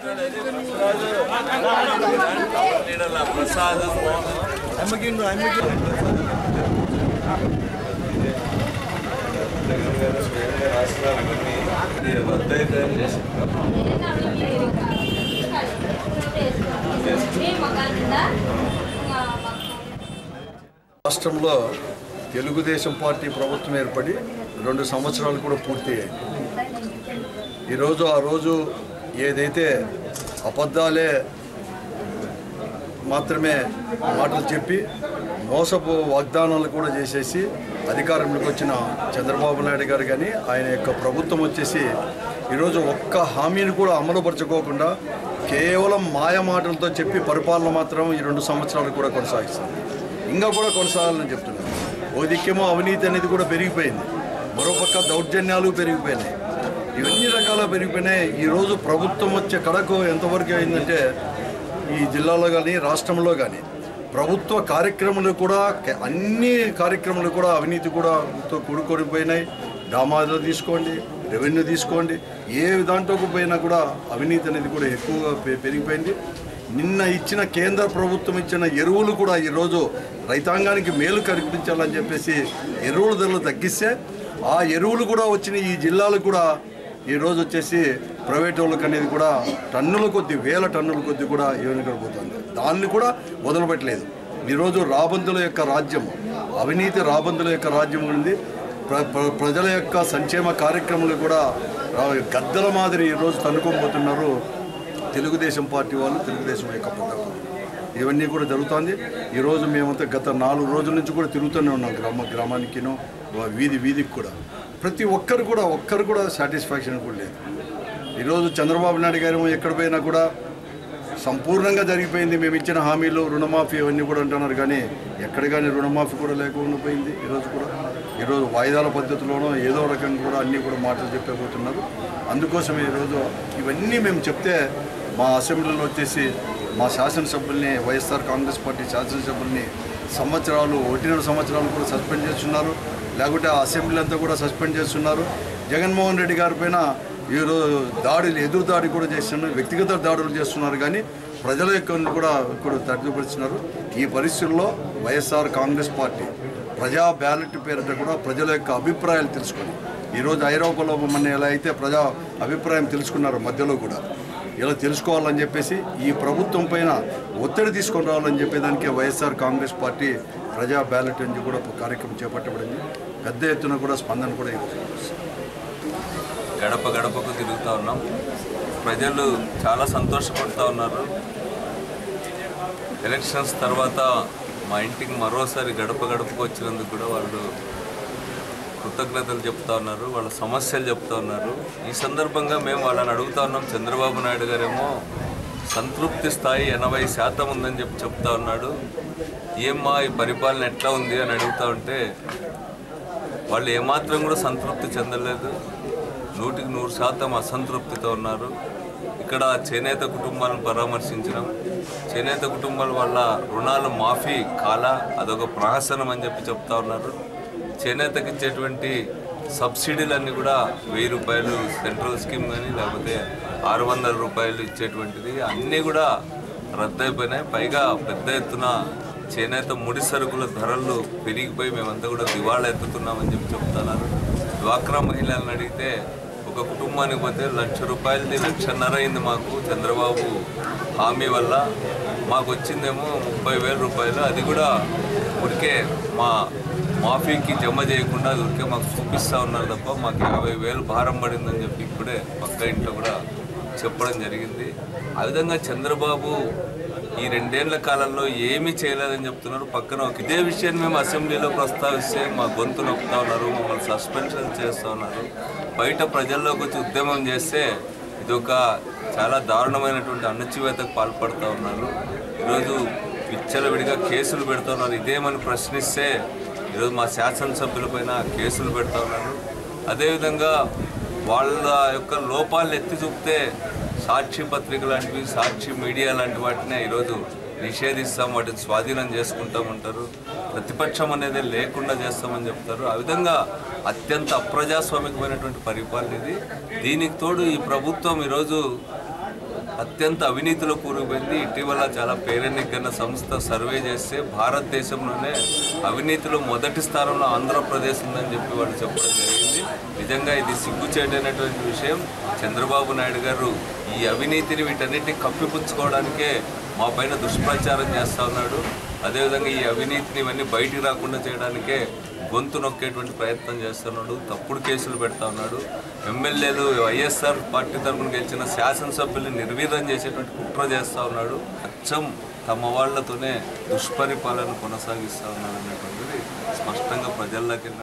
ప్రసాద్ రాష్ట్రంలో తెలుగుదేశం పార్టీ ప్రభుత్వం ఏర్పడి రెండు సంవత్సరాలు కూడా పూర్తయ్యాయి ఈరోజు ఆ రోజు ఏదైతే అబద్ధాలే మాత్రమే మాటలు చెప్పి మోసపు వాగ్దానాలు కూడా చేసేసి అధికారంలోకి వచ్చిన చంద్రబాబు నాయుడు గారు కానీ ఆయన యొక్క ప్రభుత్వం వచ్చేసి ఈరోజు ఒక్క హామీని కూడా అమలుపరచుకోకుండా కేవలం మాయ మాటలతో చెప్పి పరిపాలన మాత్రం ఈ రెండు సంవత్సరాలు కూడా కొనసాగిస్తుంది ఇంకా కూడా కొనసాగాలని చెప్తున్నారు ఓ దిక్కేమో అవినీతి అనేది కూడా పెరిగిపోయింది మరోపక్క దౌర్జన్యాలు పెరిగిపోయినాయి ఇవన్నీ రకాల పెరిగిపోయినాయి ఈరోజు ప్రభుత్వం వచ్చే కడకు ఎంతవరకు అయిందంటే ఈ జిల్లాలో కానీ రాష్ట్రంలో కానీ ప్రభుత్వ కార్యక్రమాలు కూడా క- అన్ని కార్యక్రమాలు కూడా అవినీతి కూడా తో కూడుకొనిపోయినాయి డామాలు తీసుకోండి రెవెన్యూ తీసుకోండి ఏ దాంట్లోకి పోయినా కూడా అవినీతి అనేది కూడా ఎక్కువగా పె- పెరిగిపోయింది నిన్న ఇచ్చిన కేంద్ర ప్రభుత్వం ఇచ్చిన ఎరువులు కూడా ఈరోజు రైతాంగానికి మేలు కల్పించాలని చెప్పేసి ఎరువుల ధరలు తగ్గిస్తే ఆ ఎరువులు కూడా వచ్చిన ఈ జిల్లాలు కూడా ఈ రోజు వచ్చేసి ప్రైవేట్ వాళ్ళకి అనేది కూడా టన్నుల కొద్ది వేల టన్నుల కొద్ది కూడా ఇవ్వనికపోతుంది దాన్ని కూడా మొదలుపెట్టలేదు ఈరోజు రాబందుల యొక్క రాజ్యం అవినీతి రాబందుల యొక్క రాజ్యం ఉంది ప్ర ప్ర- ప్రజల యొక్క సంక్షేమ కార్యక్రమాలు కూడా రా- గద్దల మాదిరి ఈరోజు తన్నుకోబోతున్నారు తెలుగుదేశం పార్టీ వాళ్ళు తెలుగుదేశం యొక్క పథకం ఇవన్నీ కూడా జరుగుతుంది ఈరోజు మేమంతా గత నాలుగు రోజుల నుంచి కూడా తిరుగుతూనే ఉన్నాం గ్రామ గ్రామానికిను వీధి వీధికి కూడా ప్రతి ఒక్కరు కూడా ఒక్కరు కూడా సాటిస్ఫాక్షన్ కూడా లేదు ఈరోజు చంద్రబాబు నాయుడు గారు ఎక్కడ పోయినా కూడా సంపూర్ణంగా జరిగిపోయింది మేము ఇచ్చిన హామీలు రుణమాఫీ అవన్నీ కూడా అంటున్నారు కానీ ఎక్కడ కానీ రుణమాఫీ కూడా లేకుండా పోయింది ఈరోజు కూడా ఈరోజు వాయిదాల పద్ధతిలోనో ఏదో రకంగా కూడా అన్నీ కూడా మాటలు చెప్పబోతున్నారు అందుకోసం ఈరోజు ఇవన్నీ మేము చెప్తే మా అసెంబ్లీలో వచ్చేసి మా శాసనసభ్యుల్ని వైఎస్ఆర్ కాంగ్రెస్ పార్టీ శాసనసభ్యుల్ని సంవత్సరాలు ఒకటిన్నర సంవత్సరాలు కూడా సస్పెండ్ చేస్తున్నారు లేకుంటే ఆ అసెంబ్లీ అంతా కూడా సస్పెండ్ చేస్తున్నారు జగన్మోహన్ రెడ్డి గారి పైన ఈరోజు దాడులు ఎదురు దాడి కూడా చేస్తున్నారు వ్యక్తిగత దాడులు చేస్తున్నారు కానీ ప్రజల యొక్క కూడా కూడా తట్టుపరుస్తున్నారు ఈ పరిస్థితుల్లో వైఎస్ఆర్ కాంగ్రెస్ పార్టీ ప్రజా బ్యాలెట్ పేరిట కూడా ప్రజల యొక్క అభిప్రాయాలు తెలుసుకొని ఈరోజు ఐరోపాలో మన ఎలా అయితే ప్రజా అభిప్రాయం తెలుసుకున్నారు మధ్యలో కూడా ఇలా తెలుసుకోవాలని చెప్పేసి ఈ ప్రభుత్వం పైన ఒత్తిడి తీసుకొని రావాలని చెప్పేదానికే వైఎస్ఆర్ కాంగ్రెస్ పార్టీ ప్రజా బ్యాలెట్ అని కూడా ఒక కార్యక్రమం చేపట్టబడింది పెద్ద ఎత్తున కూడా స్పందన కూడా ఈరోజు కనిపిస్తుంది. గడప గడపకు తిరుగుతూ ఉన్నాం ప్రజలు చాలా సంతోషపడుతూ ఉన్నారు ఎలక్షన్స్ తర్వాత మా ఇంటికి మరోసారి గడప గడపకు వచ్చినందుకు కూడా వాళ్ళు కృతజ్ఞతలు చెప్తా ఉన్నారు వాళ్ళ సమస్యలు చెప్తా ఉన్నారు ఈ సందర్భంగా మేము వాళ్ళని అడుగుతా ఉన్నాం చంద్రబాబు నాయుడు గారేమో సంతృప్తి స్థాయి ఎనభై శాతం ఉందని చెప్పి చెప్తా ఉన్నాడు ఏమ్మా ఈ పరిపాలన ఎట్లా ఉంది అని అడుగుతా ఉంటే వాళ్ళు ఏమాత్రం కూడా సంతృప్తి చెందలేదు నూటికి నూరు శాతం అసంతృప్తితో ఉన్నారు ఇక్కడ చేనేత కుటుంబాలను పరామర్శించడం చేనేత కుటుంబాల వల్ల రుణాలు మాఫీ కాల అదొక ప్రహసనం అని చెప్పి చెప్తా ఉన్నారు చేనేతకి ఇచ్చేటువంటి సబ్సిడీలన్నీ కూడా వెయ్యి రూపాయలు సెంట్రల్ స్కీమ్ కానీ లేకపోతే ఆరు వందల రూపాయలు ఇచ్చేటువంటిది అన్నీ కూడా రద్దయిపోయినాయి పైగా పెద్ద ఎత్తున చేనేత ముడి సరుకుల ధరలు పెరిగిపోయి మేమంతా కూడా దివాళా ఎత్తుతున్నామని చెప్పి చెప్తున్నారు డ్వాక్రా మహిళలను అడిగితే ఒక కుటుంబానికి పోతే లక్ష రూపాయలది లక్షన్నర అయింది మాకు చంద్రబాబు హామీ వల్ల మాకు వచ్చిందేమో ముప్పై వేల రూపాయలు అది కూడా ఉడికే మా మాఫీకి జమ చేయకుండా అది ఉడికే మాకు చూపిస్తూ ఉన్నారు తప్ప మాకు యాభై వేలు భారం పడిందని చెప్పి ఇప్పుడే పక్క ఇంట్లో కూడా చెప్పడం జరిగింది ఆ విధంగా చంద్రబాబు ఈ రెండేళ్ల కాలంలో ఏమీ చేయలేదని చెప్తున్నారు పక్కన ఒక ఇదే విషయాన్ని మేము అసెంబ్లీలో ప్రస్తావిస్తే మా గొంతు నొక్కుతా ఉన్నారు మమ్మల్ని సస్పెన్షన్ చేస్తూ ఉన్నారు బయట ప్రజల్లోకి వచ్చి ఉద్యమం చేస్తే ఇది ఒక చాలా దారుణమైనటువంటి అణచివేతకు పాల్పడుతూ ఉన్నారు ఈరోజు విచ్చలవిడిగా కేసులు పెడుతున్నారు ఇదేమని ప్రశ్నిస్తే ఈరోజు మా శాసనసభ్యులపైన కేసులు పెడతా ఉన్నారు అదేవిధంగా వాళ్ళ యొక్క లోపాలను ఎత్తి చూపితే సాక్షి పత్రిక లాంటివి సాక్షి మీడియా లాంటి వాటినే ఈరోజు నిషేధిస్తాం వాటిని స్వాధీనం చేసుకుంటామంటారు ప్రతిపక్షం అనేది లేకుండా చేస్తామని చెప్తారు ఆ విధంగా అత్యంత అప్రజాస్వామికమైనటువంటి పరిపాలన ఇది దీనికి తోడు ఈ ప్రభుత్వం ఈరోజు అత్యంత అవినీతిలో కూరుకుపోయింది ఇటీవల చాలా పేరెన్నికన్న సంస్థ సర్వే చేస్తే భారతదేశంలోనే అవినీతిలో మొదటి స్థానంలో ఆంధ్రప్రదేశ్ ఉందని చెప్పి వాళ్ళు చెప్పడం జరిగింది నిజంగా ఇది సిగ్గుచేటైనటువంటి విషయం చంద్రబాబు నాయుడు గారు ఈ అవినీతిని వీటన్నిటిని కప్పిపుచ్చుకోవడానికే మా పైన దుష్ప్రచారం చేస్తూ ఉన్నాడు అదేవిధంగా ఈ అవినీతిని ఇవన్నీ బయటికి రాకుండా చేయడానికే గొంతు నొక్కేటువంటి ప్రయత్నం చేస్తున్నాడు తప్పుడు కేసులు పెడతా ఉన్నాడు ఎమ్మెల్యేలు వైఎస్ఆర్ పార్టీ తరఫున గెలిచిన శాసనసభ్యుల్ని నిర్వీర్యం చేసేటువంటి కుట్ర చేస్తూ ఉన్నాడు అచ్చం తమ వాళ్లతోనే దుష్పరిపాలన కొనసాగిస్తూ ఉన్నాడు అనేటువంటిది స్పష్టంగా ప్రజల్లోకి